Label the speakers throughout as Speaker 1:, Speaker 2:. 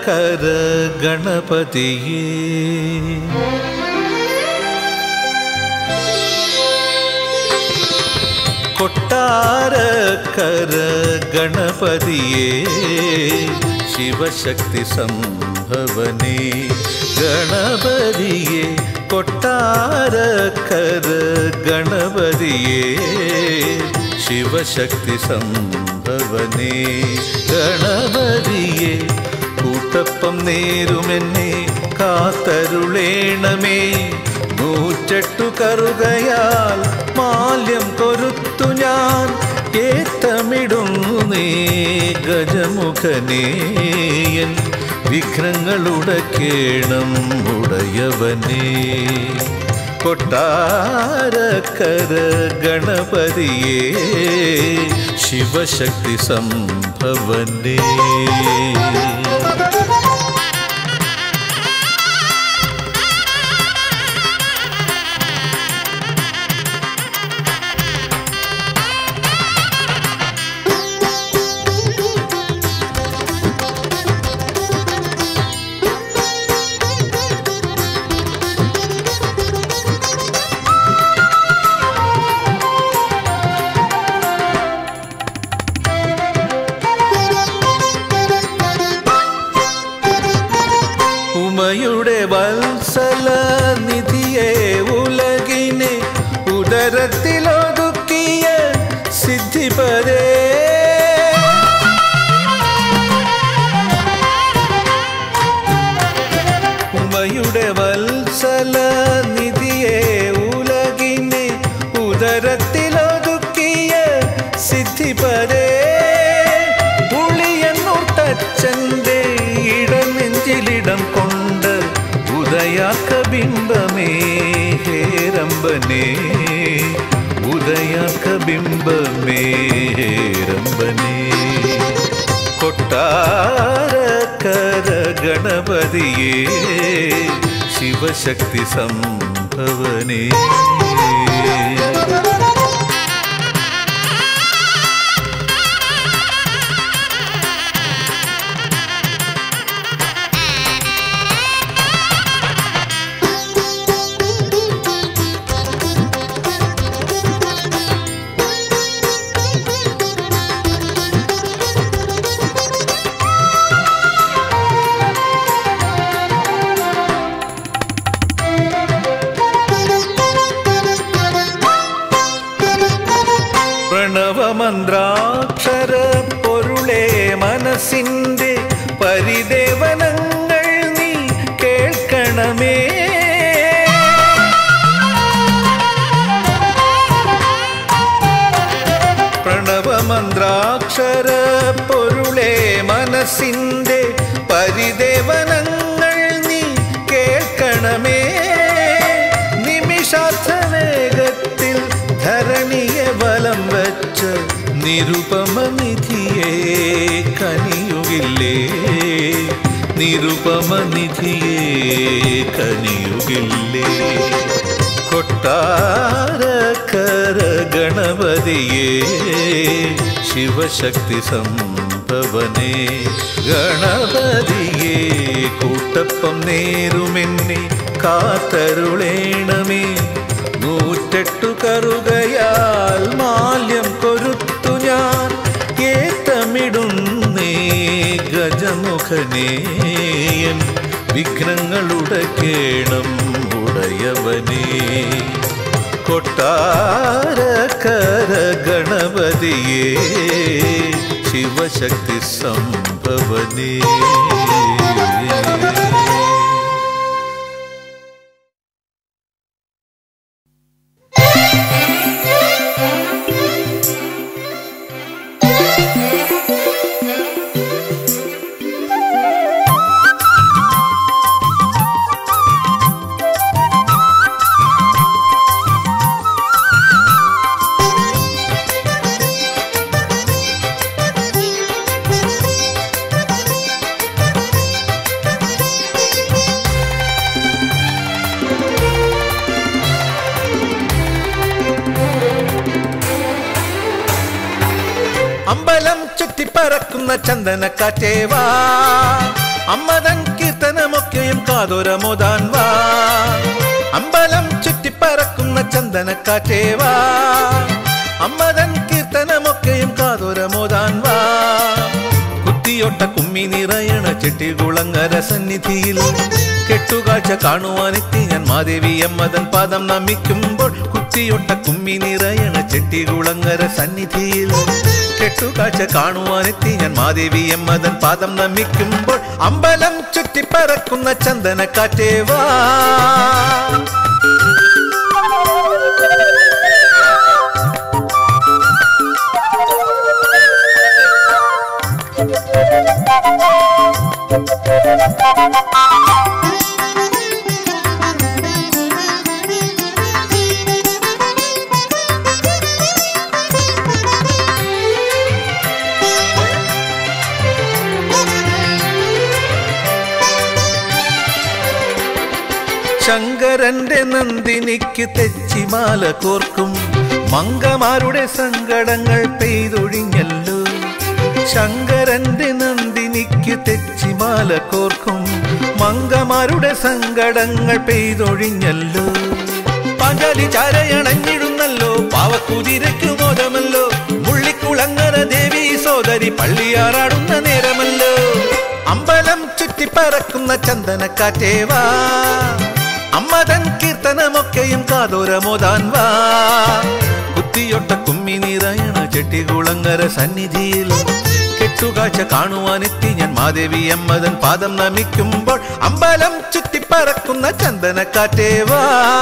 Speaker 1: കൊട്ടാരക്കര ഗണപതിയേ കൊട്ടാരക്കര ഗണപതിയേ ശിവശക്തി സംഭവനേ ഗണപതിയേ കൊട്ടാരക്കര ഗണപതിയേ ശിവശക്തി സംഭവനേ ഗണപതിയേ കൂട്ടപ്പം നേരുമെന്നെ കാത്തരുളേണമേ നൂറ്റെട്ടു കറുകയാൽ മാല്യം കൊരുത്തു ഞാൻ ഏത്തമിടുന്നു നീ ഗജമുഖനേയൻ വിഘ്നങ്ങളുടക്കേണം ഉടയവനേ കൊട്ടാരക്കര ഗണപതിയേ ശിവശക്തി സംഭവനേ ഉമയുടെ വത്സല നിധിയെ ഉലകിനെ ഉദരത്തിലൊതുക്കിയ സിദ്ധിപരേ ഉമയുടെ വത്സല നിധിയെ ഉലകിനെ ഉദരത്തിലൊതുക്കിയ സിദ്ധിപരേ ഉളിയന്നൂട്ടച്ചന്റെ ഇടനെഞ്ചിലിടം കൊണ്ട് ഉദയാക്ക ബിംബമേ ഹേരമ്പനേ ഉദയാക്ക ബിംബമേ ഹേരമ്പനേ കൊട്ടാരക്കര ഗണപതിയേ ശിവശക്തി സംഭവനേ പ്രണവമന്ത്രാക്ഷര പൊരുളേ മനസ്സിൻ്റെ പരിദേവനങ്ങൾ നീ കേൾക്കണമേ പ്രണവമന്ത്രാക്ഷര പൊരുളേ മനസ്സിൻ്റെ പരിദേവനങ്ങൾ നീ കേൾക്കണമേ നിമിഷാർത്ഥ വേഗത്തിൽ ധരണിയെ ബലം വച്ച നിരുപമ നിധിയെ കനിയുകില്ലേ നിരുപമ നിധിയെ കനിയുകില്ലേ കൊട്ടാരക്കര ഗണപതിയേ ശിവശക്തി സംഭവനേ ഗണപതിയേ കൂട്ടപ്പം നേരുമെന്നെ കാത്തരുളേണമേ നൂറ്റെട്ടു കറുകയാൽ മാല്യം കൊരുത്തു ഞാൻ ഏത്തമിടുന്നേ ഗജമുഖനേയൻ വിഘ്നങ്ങളുടെ കേണം ഉടയവനേ കൊട്ടാരക്കര ഗണപതിയേ ശിവശക്തി സംഭവനേ അമ്പലം ചുറ്റിപ്പറക്കുന്ന ചന്ദനക്കാറ്റേവാ അമ്മതൻ കീർത്തനമൊക്കെയും കാതോരമോദാൻ വാ അമ്പലം ചുറ്റിപ്പറക്കുന്ന ചന്ദനക്കാറ്റേ വാ അമ്മതൻ കീർത്തനമൊക്കെയും കാതോരമോദാൻ വാ കുത്തിയൊട്ട കുമ്മി നിറയണ ചെട്ടികുളങ്ങര സന്നിധിയിൽ കെട്ടുകാഴ്ച കാണുവാനെത്തി ഞാൻ മാദേവി അമ്മതൻ പാദം നമിക്കുമ്പോൾ കുത്തിയൊട്ട കുമ്മി നിറയണ ചെട്ടികുളങ്ങര സന്നിധിയിൽ കെട്ടുകാഴ്ച കാണുവാനെത്തി ഞാൻ മാദേവി അമ്മതൻ പാദം നമിക്കുമ്പോൾ അമ്പലം ചുറ്റിപ്പറക്കുന്ന ചന്ദനക്കാറ്റേ വാ ശങ്കരന്റെ നന്ദിനിക്ക് തെച്ചിമാല കോർക്കും മങ്കമാരുടെ സങ്കടങ്ങൾ പെയ്തൊഴിഞ്ഞല്ലോ ശങ്കരന്റെ നന്ദിനിക്ക് തെച്ചിമാല കോർക്കും മങ്കമാരുടെ സങ്കടങ്ങൾ പെയ്തൊഴിഞ്ഞല്ലോ പാഞ്ചാലി ചാരയണഞ്ഞിടുന്നല്ലോ പാവക്കുതിരയ്ക്കു മോദമല്ലോ മുള്ളിക്കുളങ്ങര ദേവി സോദരി പള്ളിയാറാടുന്ന നേരമല്ലോ അമ്പലം ചുറ്റിപ്പറക്കുന്ന ചന്ദനക്കാറ്റേവാ അമ്മതൻ കീർത്തനമൊക്കെയും കാതോരമോദാൻ വാ കുത്തിയൊട്ട കുമ്മി നിറയണ ചെട്ടികുളങ്ങര സന്നിധിയിൽ കെട്ടുകാഴ്ച കാണുവാനെത്തി ഞാൻ മാദേവി അമ്മതൻ പാദം നമിക്കുമ്പോൾ അമ്പലം ചുറ്റിപ്പറക്കുന്ന ചന്ദനക്കാറ്റേവാ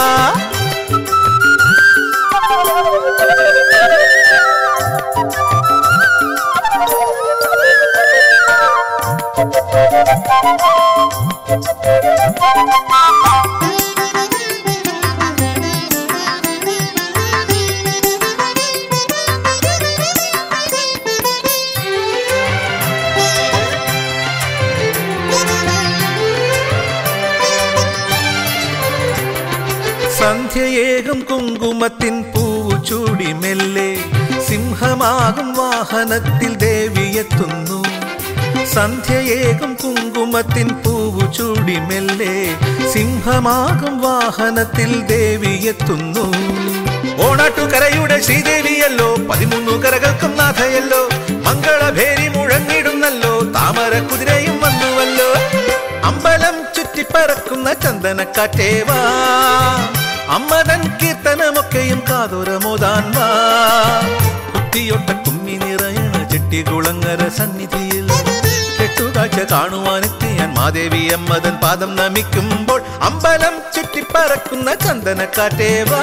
Speaker 1: സന്ധ്യയേകും കുങ്കുമത്തിൻ പൂവു ചൂടി മെല്ലെ സിംഹമാകും വാഹനത്തിൽ ദേവിയെത്തുന്നു സന്ധ്യയേകും കുങ്കുമത്തിൻ പൂവു ചൂടി മെല്ലെ സിംഹമാകും വാഹനത്തിൽ ദേവിയെത്തുന്നു ഓണാട്ടുകരയുടെ ശ്രീദേവിയല്ലോ പതിമൂന്നു കരകൾക്കും നാഥയല്ലോ മംഗളഭേരി മുഴങ്ങിടുന്നല്ലോ താമര കുതിരയും വന്നുവല്ലോ അമ്പലം ചുറ്റിപ്പറക്കുന്ന ചന്ദനക്കാറ്റേവാ അമ്മതൻ കീർത്തനമൊക്കെയും കാതോരമോദാൻ വാ കുത്തിയൊട്ട കുമ്മി നിറയണ ചെട്ടികുളങ്ങര സന്നിധിയിൽ കെട്ടുകാഴ്ച കാണുവാനെത്തി ഞാൻ മാദേവി അമ്മതൻ പാദം നമിക്കുമ്പോൾ അമ്പലം ചുറ്റിപ്പറക്കുന്ന ചന്ദനക്കാറ്റേവാ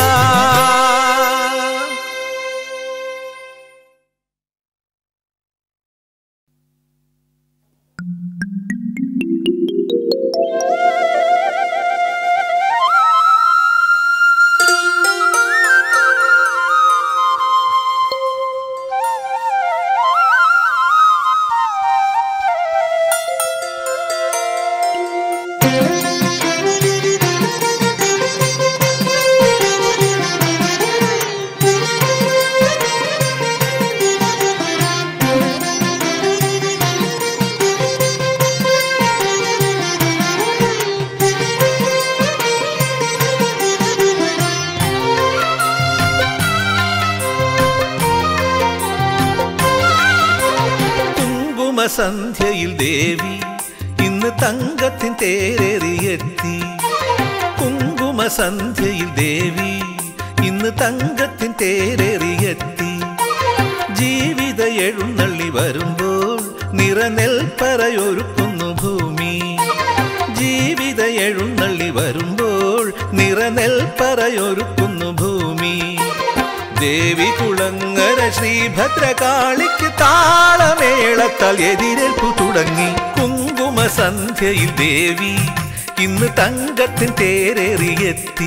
Speaker 1: കുങ്കുമസന്ധ്യയിൽ ദേവി ഇന്ന് തങ്കത്തിൻ തേരേറിയെത്തി കുങ്കുമസന്ധ്യയിൽ ദേവി ഇന്ന് തങ്കത്തിൻ തേരേറിയെത്തി ജീവിത എഴുന്നള്ളി വരുമ്പോൾ നിറനെൽപ്പറയൊരുക്കുന്നു ഭൂമി ജീവിത എഴുന്നള്ളി വരുമ്പോൾ നിറനെൽപ്പറയൊരുക്കുന്നു ഭൂമി ദേവി കുളങ്ങര ശ്രീഭദ്രകാളിക്ക് താളമേളത്താൽ എതിരേൽപ്പു തുടങ്ങി കുങ്കുമ സന്ധ്യയിൽ ദേവി ഇന്ന് തങ്കത്തിൻ തേരേറിയെത്തി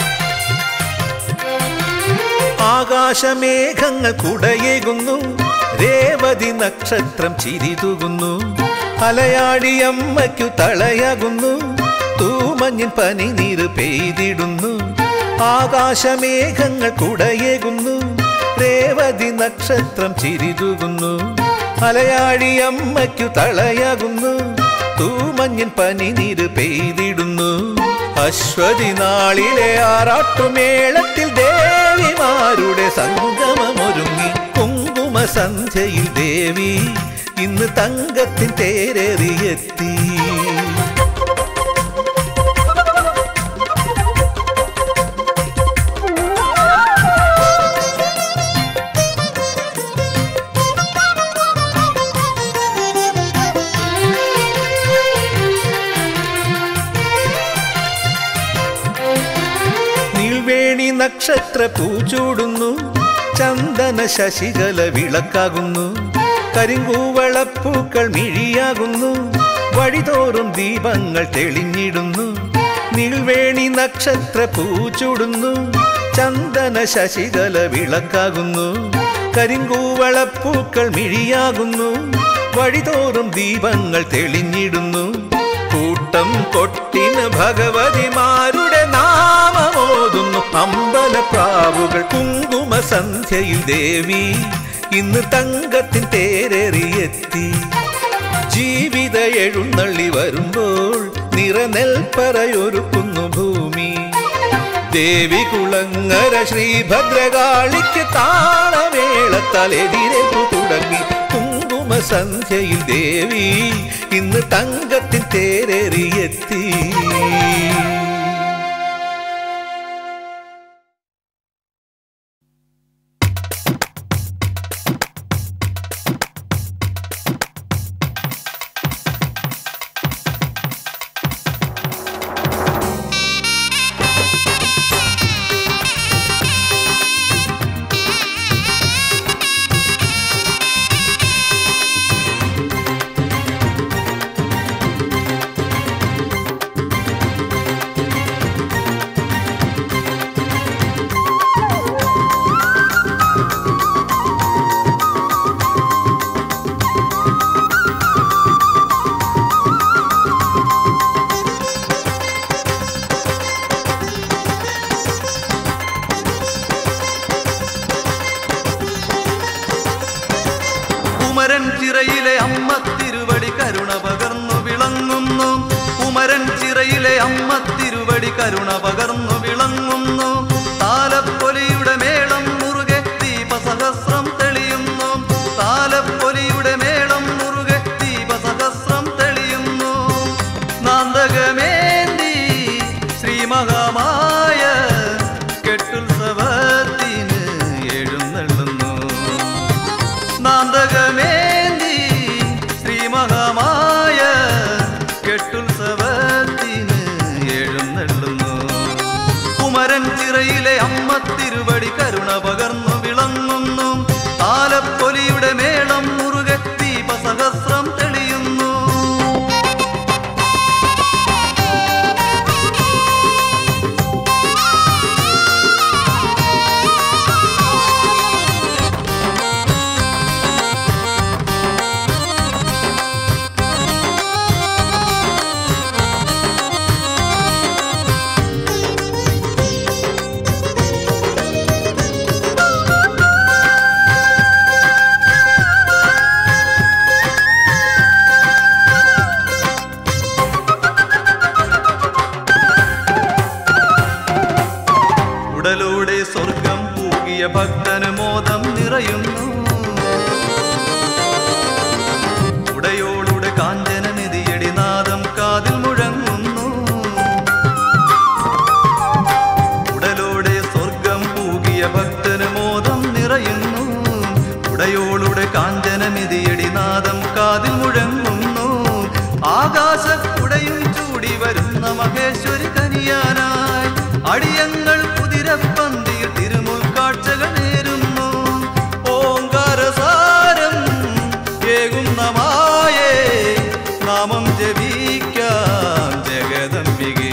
Speaker 1: ആകാശമേഘങ്ങൾ കുടയേകുന്നു രേവതി നക്ഷത്രം ചിരിതൂകുന്നു അലയാടിയമ്മയ്ക്കു തളയാകുന്നു തൂമഞ്ഞിൻ പനിനീര് പെയ്തിടുന്നു ആകാശമേഘങ്ങൾ കുടയേകുന്നു രേവതി നക്ഷത്രം ചിരിതൂകുന്നു അലയാടിയമ്മയ്ക്കു തളയാകുന്നു തൂമഞ്ഞിൻ പനിനീര് പെയ്തിടുന്നു അശ്വതി നാളിലെ ആറാട്ടുമേളത്തിൽ ദേവിമാരുടെ സംഗമമൊരുങ്ങി കുങ്കുമ സന്ധ്യയിൽ ദേവി ഇന്ന് തങ്കത്തിൻ തേരേറിയെത്തി നീൾവേണി നക്ഷത്ര പൂച്ചൂടുന്നു ചന്ദന ശശികല വിളക്കാകുന്നു കരിങ്കൂവളപ്പൂക്കൾ മിഴിയാകുന്നു വഴിതോറും ദീപങ്ങൾ തെളിഞ്ഞിടുന്നു നീൾവേണി നക്ഷത്ര പൂച്ചൂടുന്നു ചന്ദന ശശികല വിളക്കാകുന്നു കരിങ്കൂവളപ്പൂക്കൾ മിഴിയാകുന്നു വഴിതോറും ദീപങ്ങൾ തെളിഞ്ഞിടുന്നു കൂട്ടം കൊട്ടിന് ഭഗവതിമാരുടെ നാമമോതുന്നു അമ്പലപ്രാവുകൾ കുങ്കുമ സന്ധ്യയിൽ ദേവി ഇന്ന് തങ്കത്തിൻ തേരേറിയെത്തി ജീവിത എഴുന്നള്ളി വരുമ്പോൾ നിറനെൽപ്പറയൊരുക്കുന്നു ഭൂമി ദേവി കുളങ്ങര ശ്രീഭദ്രകാളിക്ക് താളമേളത്താൽ എതിരേറ്റു തുടങ്ങി കുങ്കുമ സന്ധ്യയിൽ ദേവി ഇന്ന് തങ്കത്തിൻ തേരേറിയെത്തി
Speaker 2: ഉമരൻ ചിറയിലെ അമ്മ തിരുവടി കരുണ പകർന്നു വിളങ്ങുന്നു ഉമരൻ ചിറയിലെ അമ്മ തിരുവടി കരുണ പകർന്നു വിളങ്ങുന്നു താലപ്പൊലിയുടെ മേളം മുറുകെ ദീപസഹസ്രം തെളിയുന്നു താലപ്പൊലിയുടെ മേളം മുറുകെ ദീപസഹസ്രം തെളിയുന്നു നാന്തകമേന്തി ശ്രീമഹാമായ കെട്ടുത്സവത്തിന് എഴുന്നള്ളുന്നു നാന്തകമേന്തി ശ്രീമഹാമായ കെട്ടുത്സവത്തിന് എഴുന്നള്ളുന്നു കുമരൻ ചിറയിലെ അമ്മ തിരുവടി കരുണ പകർന്നു വിളങ്ങുന്നു താലപ്പൊലിയുടെ മേളം മുറുകെ ദീപസഹസ്രം തെളിയുന്നു ഉടലോടെ സ്വർഗം പൂകിയ ഭക്തന് മോദം നിറയുന്നു ഉടയോളുടെ കാഞ്ചന നിധിയടി നാദം കാതിൽ മുഴങ്ങുന്നു ഉടലോടെ സ്വർഗം പൂകിയ ഭക്തന് മോദം നിറയുന്നു ഉടയോളുടെ കാഞ്ചന നിധിയടി നാദം കാതിൽ മുഴങ്ങുന്നു ആകാശക്കുടയും ചൂടി വരുന്ന മഹേശ്വരി കനിയാനായി അടിയങ്ങൾ കുതിരപ്പന്തിയിൽ തിരുമുൽ കാഴ്ചകൾ നേരുന്നു ഓങ്കാരസാരം ഏകുന്ന മായേ നാമം ജപിക്കാം ജഗദംബികേ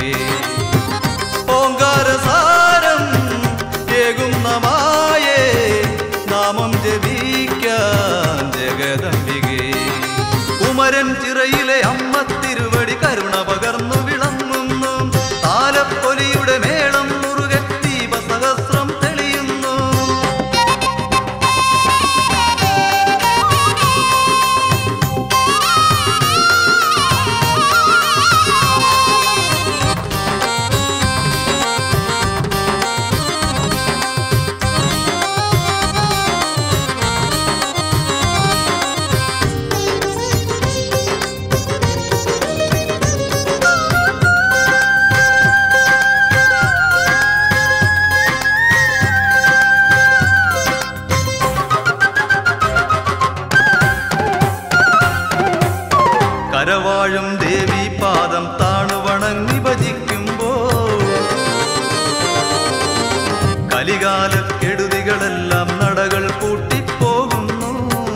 Speaker 2: ഓങ്കാരസാരം ഏകുന്ന മായേ നാമം ജപിക്കാം കലികാല കെടുതികളെല്ലാം നടകൾ പൂട്ടിപ്പോകുന്നു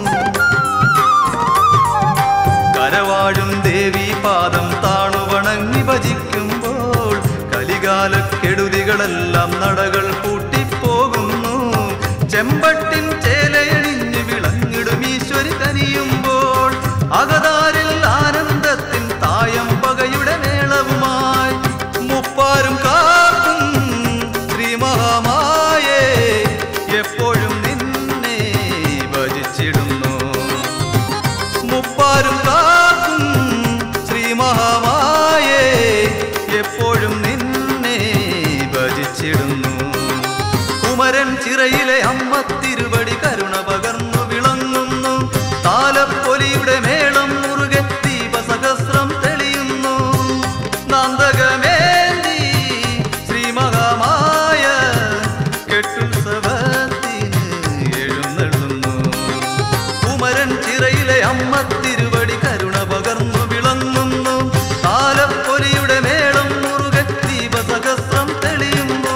Speaker 2: കരവാഴും ദേവി പാദം താണു വണങ്ങി ഭജിക്കുമ്പോൾ കലികാല കെടുതികളെല്ലാം നടകൾ പൂട്ടിപ്പോകുന്നു ചെമ്പട്ടിൻ ചേലയണിഞ്ഞ് വിളങ്ങിടും ഈശ്വരി കനിയുമ്പോൾ അകതാരിൽ ആനന്ദത്തിൻ തായം പകയുടെ മേളവുമായി മുപ്പാരും കാക്കും ശ്രീ മഹാമായേ എപ്പോഴും നിന്നെ ഭജിച്ചിടുന്നു മുപ്പാരും കാക്കും ശ്രീ മഹാമായേ എപ്പോഴും നിന്നെ ഭജിച്ചിടുന്നു കുമരൻ ചിറയിലെ അമ്മ തിരുവടി കരുണ പകർന്നു വിളങ്ങുന്നു താലപ്പൊലിയുടെ മേളം മുറുകെ ദീപസഹസ്രം തെളിയുന്നു നാന്തകമേന്തി ശ്രീ മഹാമായ കെട്ടുത്സവത്തിന് എഴുന്നള്ളുന്നു കുമരൻ ചിറയിലെ അമ്മ തിരുവടി കരുണ പകർന്നു വിളങ്ങുന്നു താലപ്പൊലിയുടെ മേളം മുറുകെ ദീപസഹസ്രം തെളിയുന്നു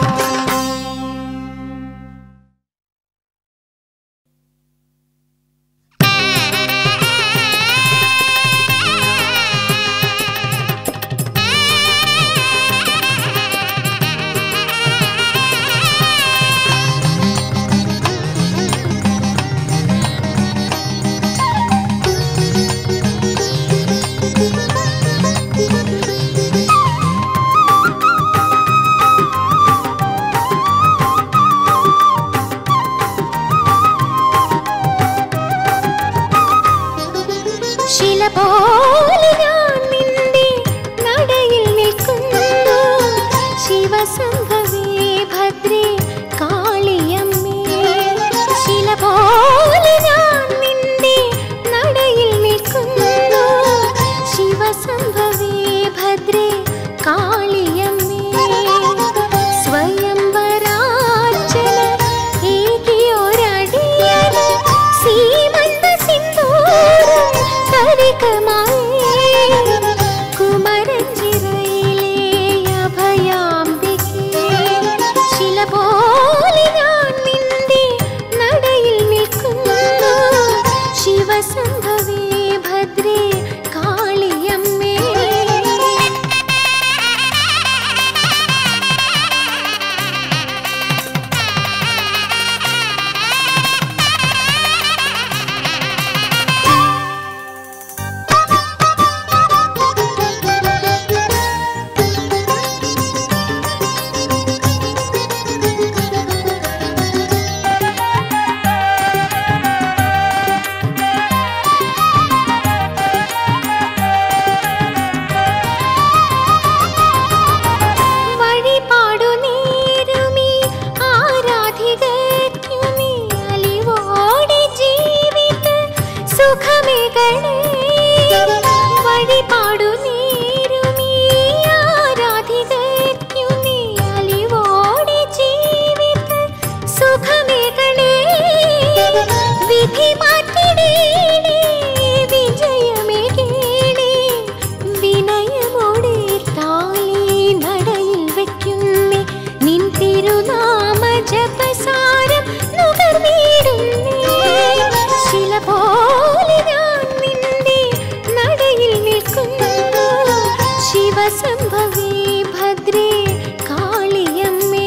Speaker 3: ശില പോലെ ഞാൻ നിന്റെ നടയിൽ നിൽക്കുന്നു ശിവസംഭവേ ഭദ്രേ കാളിയമ്മേ ശില പോലെ ഞാൻ നിന്റെ നടയിൽ നിൽക്കുന്നു ശിവസംഭവേ ഭദ്രേ കാളിയമ്മേ സ്വയംവരാർച്ചന ഏകിയൊരടിയന് സീമന്ത സിന്ദൂരം തരികമായി കുമരഞ്ചിറയിലെ അഭയാംബികേ ശില പോലെ ഞാൻ നിന്റെ നടയിൽ നിൽക്കുന്നു ശിവസംഭവേ ഭദ്രേ കാളിയമ്മേ വഴിപാടു നേരുമീ ആരാധികയ്ക്കു നീ അലിവോടെ ജീവിത സുഖമേകണേ വഴിപാടു നേരുമീ ആരാധികയ്ക്കു നീ അലിവോടെ ജീവിത സുഖമേകണേ വിധി മാറ്റിടേണേ വിജയമേകേണേ വിനയമോടെ താലി നടയിൽ വെക്കുന്നേ നിൻ തിരുനാമ ജപസാരം നുകർന്നിടുന്നേ ശില പോലെ ഞാൻ നിന്റെ നടയിൽ നിൽക്കുന്നു ശിവസംഭവേ ഭദ്രേ കാളിയമ്മേ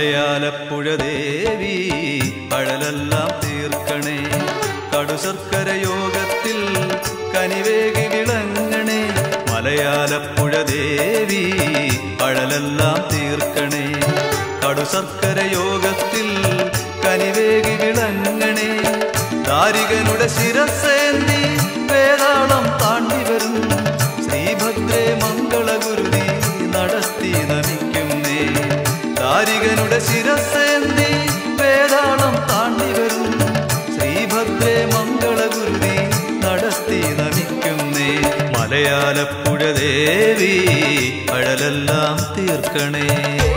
Speaker 2: മലയാലപ്പുഴ ദേവി അഴലെല്ലാം തീർക്കണേ കടുശർക്കര യോഗത്തിൽ കനിവേകി വിളങ്ങണേ മലയാലപ്പുഴ ദേവി അഴലെല്ലാം തീർക്കണേ കടുശർക്കര യോഗത്തിൽ കനിവേകി വിളങ്ങണേ ദാരികനുടെ ശിരസേന്തി വേതാളം താണ്ടി വരും ശ്രീഭദ്രേ മംഗളഗുരുതി നടത്തി നമിക്കുന്നേ ദാരികനുടെ ശിരസേന്തി വേതാളം താണ്ടി വരും ശ്രീഭദ്രേ മംഗളഗുരുതി നടത്തി നമിക്കുന്നേ മലയാലപ്പുഴ ദേവി അഴലെല്ലാം തീർക്കണേ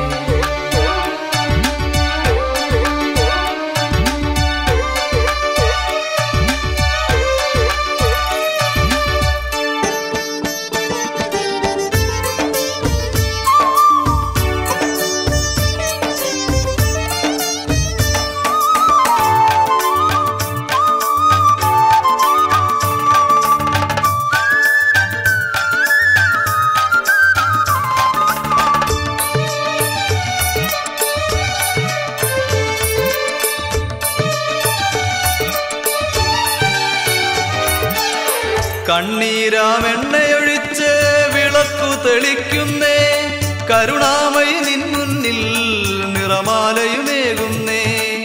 Speaker 2: കണ്ണീരാമെണ്ണയൊഴിച്ച് വിളക്കു തെളിക്കുന്നേ കരുണാമയി നിൻ മുന്നിൽ നിറമാലയുമേകുന്നേ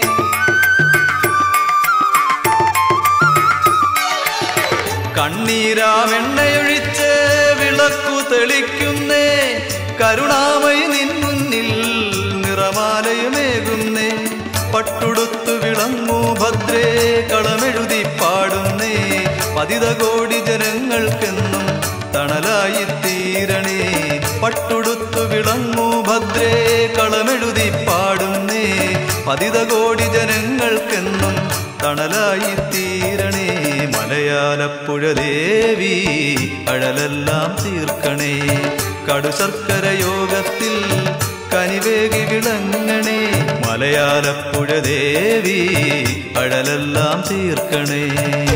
Speaker 2: കണ്ണീരാമെണ്ണയൊഴിച്ച് വിളക്കു തെളിക്കുന്നേ കരുണാമയി നിൻ മുന്നിൽ നിറമാലയുമേകുന്നേ പട്ടുടുത്തു വിളങ്ങൂ ഭദ്രേ കളമെഴുതി പാടുന്നേ പതിത കോടി ജനങ്ങൾക്കെന്നും തണലായി തീരണേ പട്ടുടുത്തു വിളങ്ങൂ ഭദ്രേ കളമെഴുതി പാടുന്നേ പതിത കോടി ജനങ്ങൾക്കെന്നും തണലായി തീരണേ മലയാലപ്പുഴ ദേവി അഴലെല്ലാം തീർക്കണേ കടുശർക്കര യോഗത്തിൽ കനിവേകി വിളങ്ങണേ മലയാലപ്പുഴ ദേവി അഴലെല്ലാം തീർക്കണേ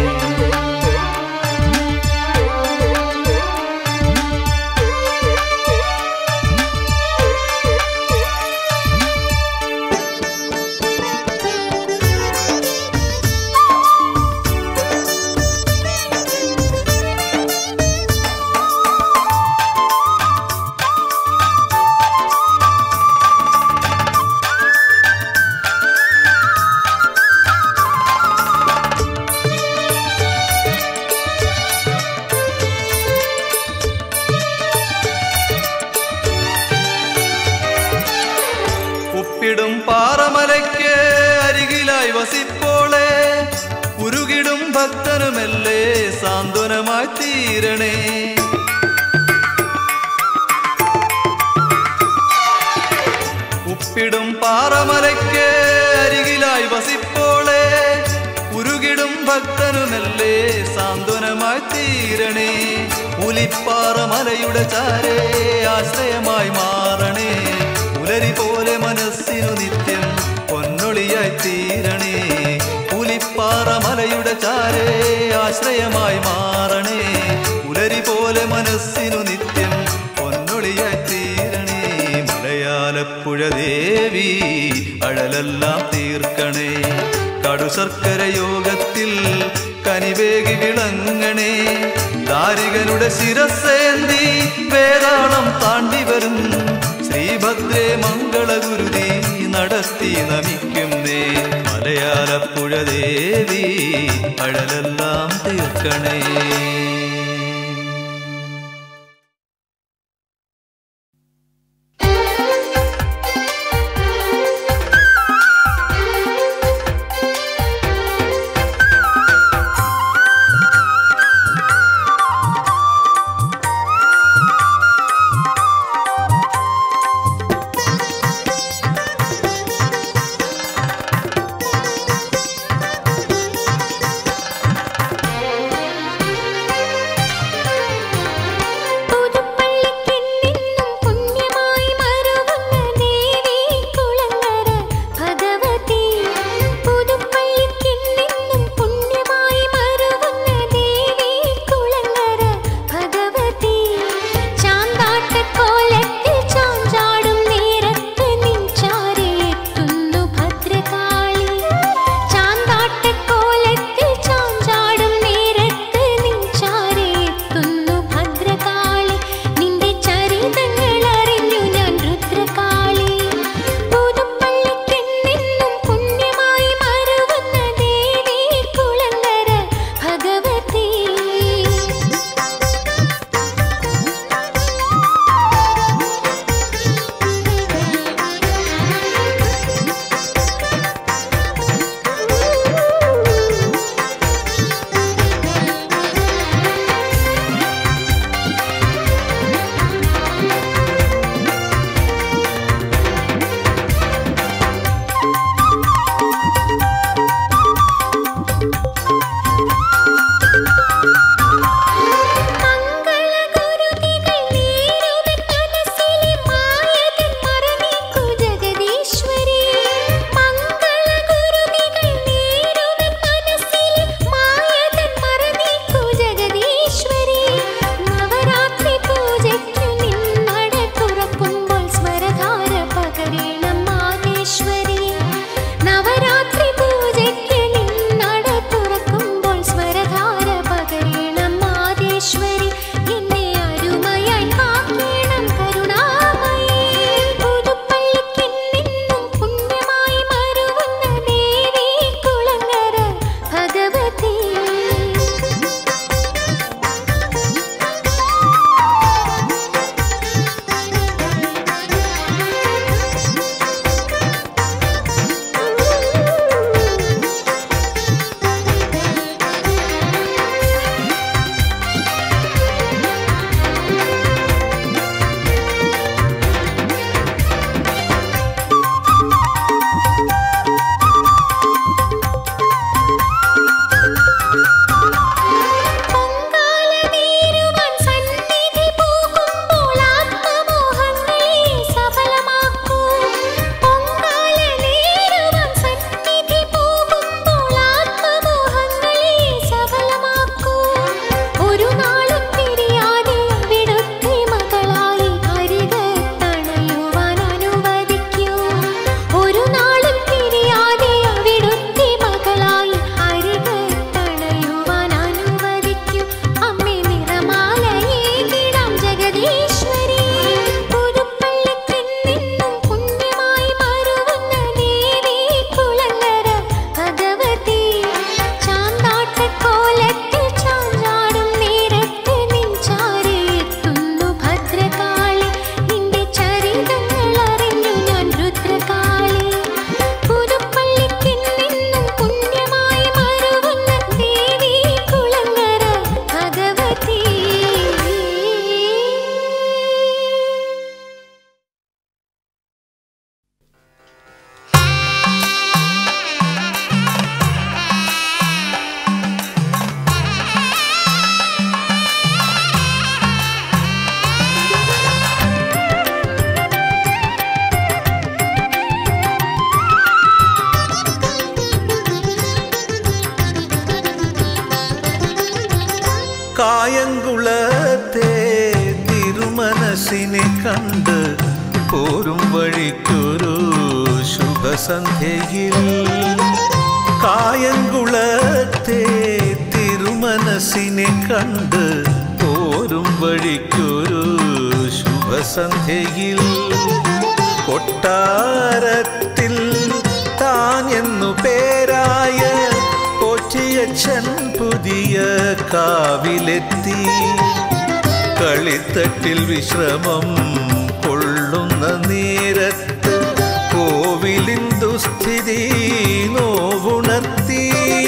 Speaker 2: ഉപ്പിടും പാറമലയ്ക്ക് അരികിലായി വസിപ്പോളെ ഉരുകിടും ഭക്തനുമല്ലേ സാന്ത്വനമായി തീരണേ ഉപ്പിടും പാറമലയ്ക്ക് അരികിലായി വസിപ്പോളെ ഉരുകിടും ഭക്തനുമല്ലേ സാന്ത്വനമായി തീരണേ ഉലിപ്പാറമലയുടെ ചാരേ ആശ്രയമായി മാറണേ പുലരി പോലെ മനസ്സിനു നിത്യം പൊന്നൊളിയായി തീരണേ പുലിപ്പാറമലയുടെ ചാരേ ആശ്രയമായി മാറണേ പുലരി പോലെ മനസ്സിനു നിത്യം പൊന്നൊളിയായി തീരണേ മലയാലപ്പുഴ ദേവി അഴലെല്ലാം തീർക്കണേ കടുശർക്കര യോഗത്തിൽ കനിവേകി വിളങ്ങണേ ദാരികനുടെ ശിരസേന്തി വേതാളം താണ്ടി വരും ശ്രീഭദ്രേ മംഗളഗുരുതി നടത്തി നമിക്കുന്നേ മലയാലപ്പുഴ ദേവി അഴലെല്ലാം തീർക്കണേ
Speaker 3: ും
Speaker 1: കായംകുളത്തെ തിരുമനസിനെ കണ്ട് പോരും വഴിക്കൊരു ശുഭസന്ധ്യയിൽ കായംകുളത്തെ തിരുമനസിനെ കണ്ട് പോരും വഴിക്കൊരു ശുഭസന്ധ്യയിൽ കൊട്ടാരത്തിൽ താൻ എന്നു പേരായ പോറ്റിയച്ഛൻ പുതിയ കാവിലെത്തി കളിത്തട്ടിൽ വിശ്രമം കൊള്ളുന്ന നേരത്ത് കോവിലിൻ ദുസ്ഥിതി നോവുണർത്തി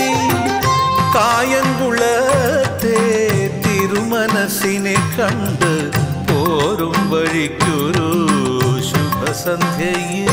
Speaker 1: കായംകുളത്തെ തിരുമനസിനെ കണ്ട് പോരും വഴിക്കൊരു ശുഭസന്ധ്യയിൽ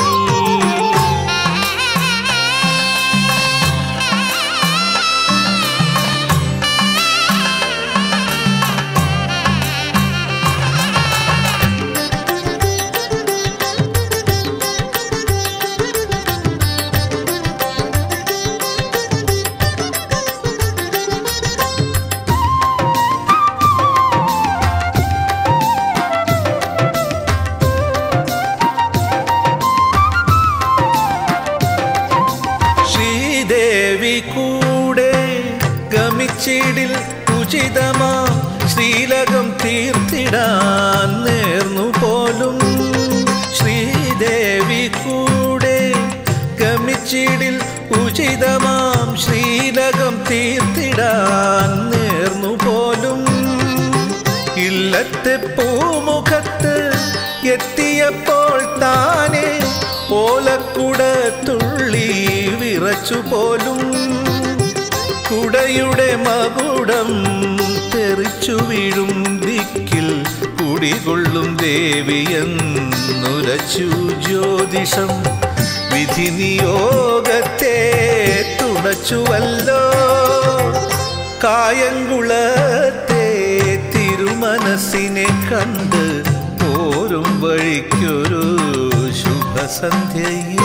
Speaker 1: ശ്രീദേവി കൂടെ ഗമിച്ചിടിൽ ഉചിതമാ ശ്രീലകം തീർത്തിടാൻ നേർന്നു പോലും ശ്രീദേവി കൂടെ ഗമിച്ചിടിൽ ഉചിതമാം ശ്രീലകം തീർത്തിടാൻ നേർന്നു പോലും ഇല്ലത്തെ പൂമുഖത്ത് എത്തിയപ്പോൾ താനെ ഓലക്കുട തുള്ളി വിറച്ചു പോലും കുടയുടെ മകുടം തെറിച്ചു വീഴും ദിക്കിൽ കുടികൊള്ളും ദേവിയെന്നുരച്ചു ജ്യോതിഷം വിധി നിയോഗത്തെ തുണച്ചുവല്ലോ കായംകുളത്തെ തിരുമനസിനെ കണ്ട് പോരും വഴിക്കൊരു ശുഭസന്ധ്യയിൽ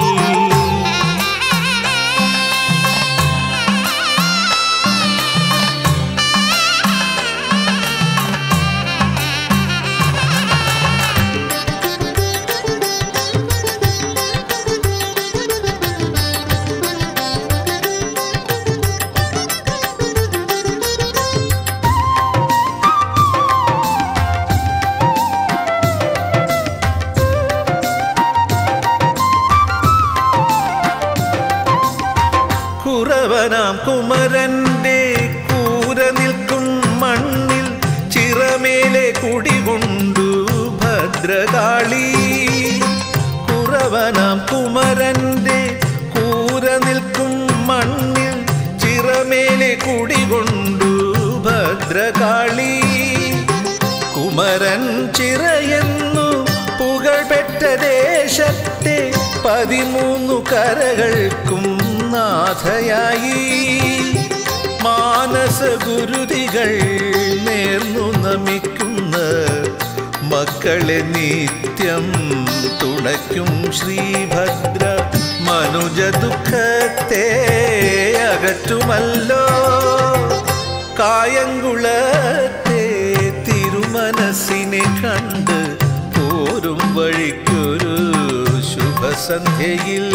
Speaker 1: കുറവനാം കുമരന്റെ കൂര നിൽക്കും മണ്ണിൽ ചിറമേലെ കുടികൊണ്ടു ഭദ്രകാളി കുറവനാം കുമരന്റെ കൂര നിൽക്കും മണ്ണിൽ ചിറമേലെ കുടികൊണ്ടു ഭദ്രകാളി കുമരൻ ചിറയെന്നു പുകഴ്പെറ്റ ദേശത്തെ പതിമൂന്നു കരകൾക്കും നാഥയായി മാനസ ഗുരുതികൾ നേർന്നു നമിക്കുന്ന മക്കളെ നിത്യം തുണയ്ക്കും ശ്രീഭദ്ര മനുജ ദുഃഖത്തെ അകറ്റുമല്ലോ കായംകുളത്തെ തിരുമനസിനെ കണ്ട് പോരും വഴിക്കൊരു ശുഭസന്ധ്യയിൽ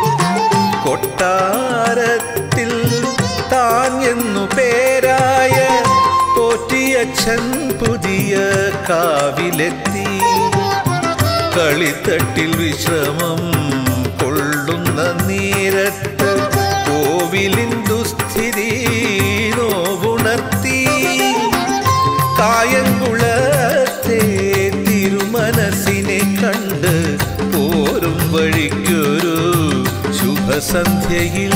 Speaker 1: കൊട്ടാരത്തിൽ താൻ എന്നു പേരായ പോറ്റിയച്ഛൻ പുതിയ കാവിലെത്തി കളിത്തട്ടിൽ വിശ്രമം കൊള്ളുന്ന നേരത്ത് കോവിലിൻ ദുസ്ഥിതി നോവുണർത്തി കായംകുളത്തെ തിരുമനസിനെ കണ്ട് പോരും വഴിക്കൊരു ശുഭസന്ധ്യയിൽ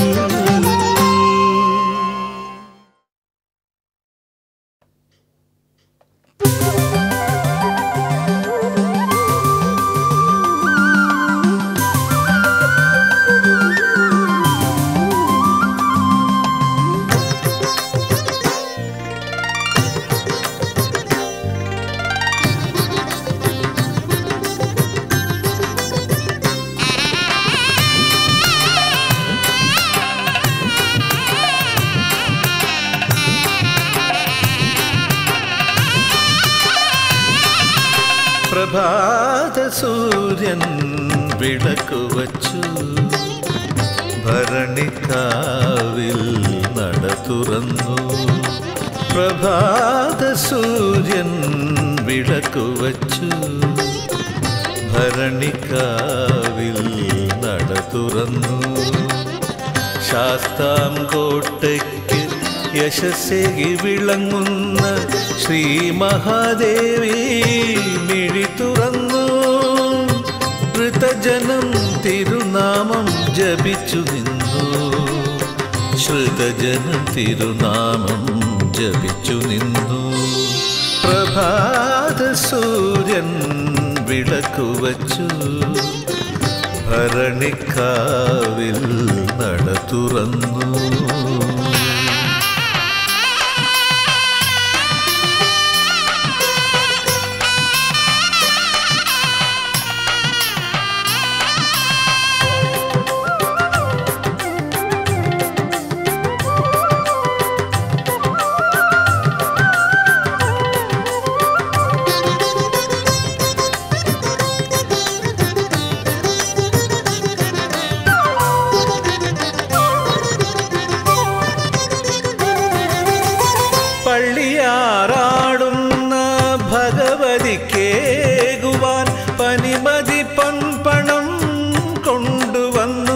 Speaker 3: ആ
Speaker 1: പ്രഭാത സൂര്യൻ വിളക്കു വച്ചു ഭരണിക്കാവിൽ നട തുറന്നു പ്രഭാത സൂര്യൻ വിളക്കു വച്ചു ഭരണിക്കാവിൽ നട തുറന്നു ശാസ്താം കോട്ടയ്ക്ക് യശസ്സേകി വിളങ്ങുന്ന ശ്രീ മഹാദേവി മിഴി തുറന്നു ഋതജനം തിരുനാമം ജപിച്ചു നിന്നു ശ്രുതജനം തിരുനാമം ജപിച്ചു നിന്നു പ്രഭാത സൂര്യൻ വിളക്കു വച്ചു ഭരണിക്കാവിൽ നട തുറന്നു പള്ളിയാറാടുന്ന ഭഗവതിക്കേകുവാൻ പനിമതി പൊൻപണം കൊണ്ടുവന്നു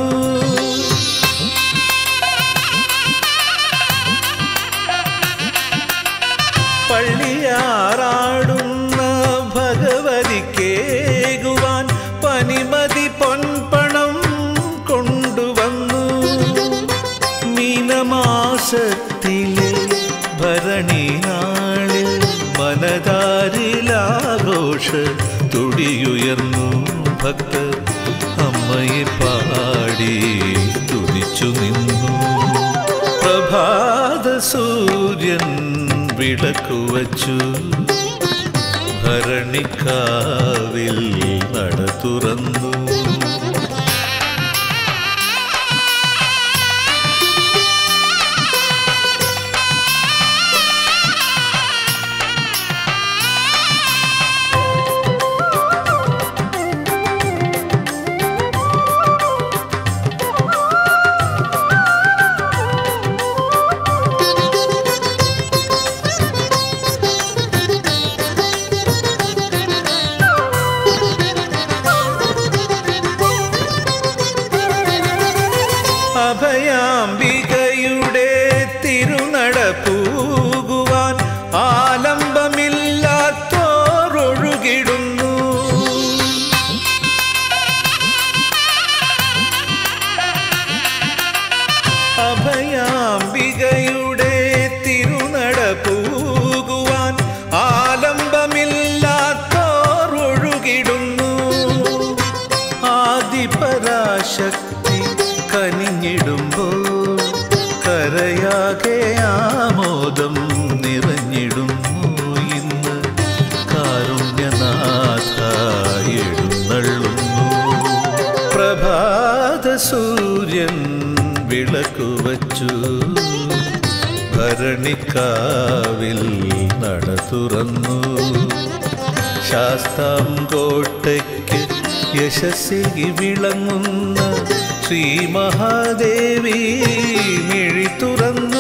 Speaker 1: പള്ളിയാറാടുന്ന ഭഗവതിക്കേകുവാൻ പനിമതി പൊൻപണം കൊണ്ടുവന്നു മീനമാസത്തിലെ ഭരണിനാളിൽ മനതാരിലാഘോഷ തുടിയുയർന്നു ഭക്തർ അമ്മയെ പാടി തുതിച്ചു നിന്നു പ്രഭാത സൂര്യൻ വിളക്കു വച്ചു ഭരണിക്കാവിൽ നട തുറന്നു അഭയാംബികയുടെ തിരുനട പൂകുവാൻ ആലംബമില്ലാത്തോരൊഴുകിടുന്നു അഭയാംബികയുടെ തിരുനട പൂകുവാൻ ആലംബമില്ലാത്തോരൊഴുകിടുന്നു ആദിപരാശക്തി കനിഞ്ഞിടുമ്പോൾ കരയാകെ ആമോദം നിറഞ്ഞിടുന്നു ഇന്ന് കാരുണ്യനാഥ എഴുന്നള്ളുന്നു പ്രഭാത സൂര്യൻ വിളക്കു വച്ചു ഭരണിക്കാവിൽ നട തുറന്നു ശാസ്താം കോട്ടയ്ക്ക് യശസ്സിൽ വിളങ്ങുന്ന ശ്രീ മഹാദേവി മിഴി തുറന്നു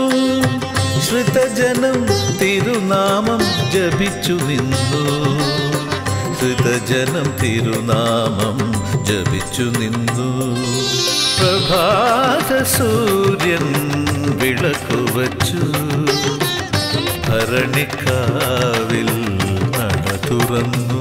Speaker 1: ശ്രുതജനം തിരുനാമം ജപിച്ചു നിന്നു ശ്രുതജനം തിരുനാമം ജപിച്ചു നിന്നു പ്രഭാത സൂര്യൻ വിളക്കു വച്ചു ഭരണിക്കാവിൽ നട തുറന്നു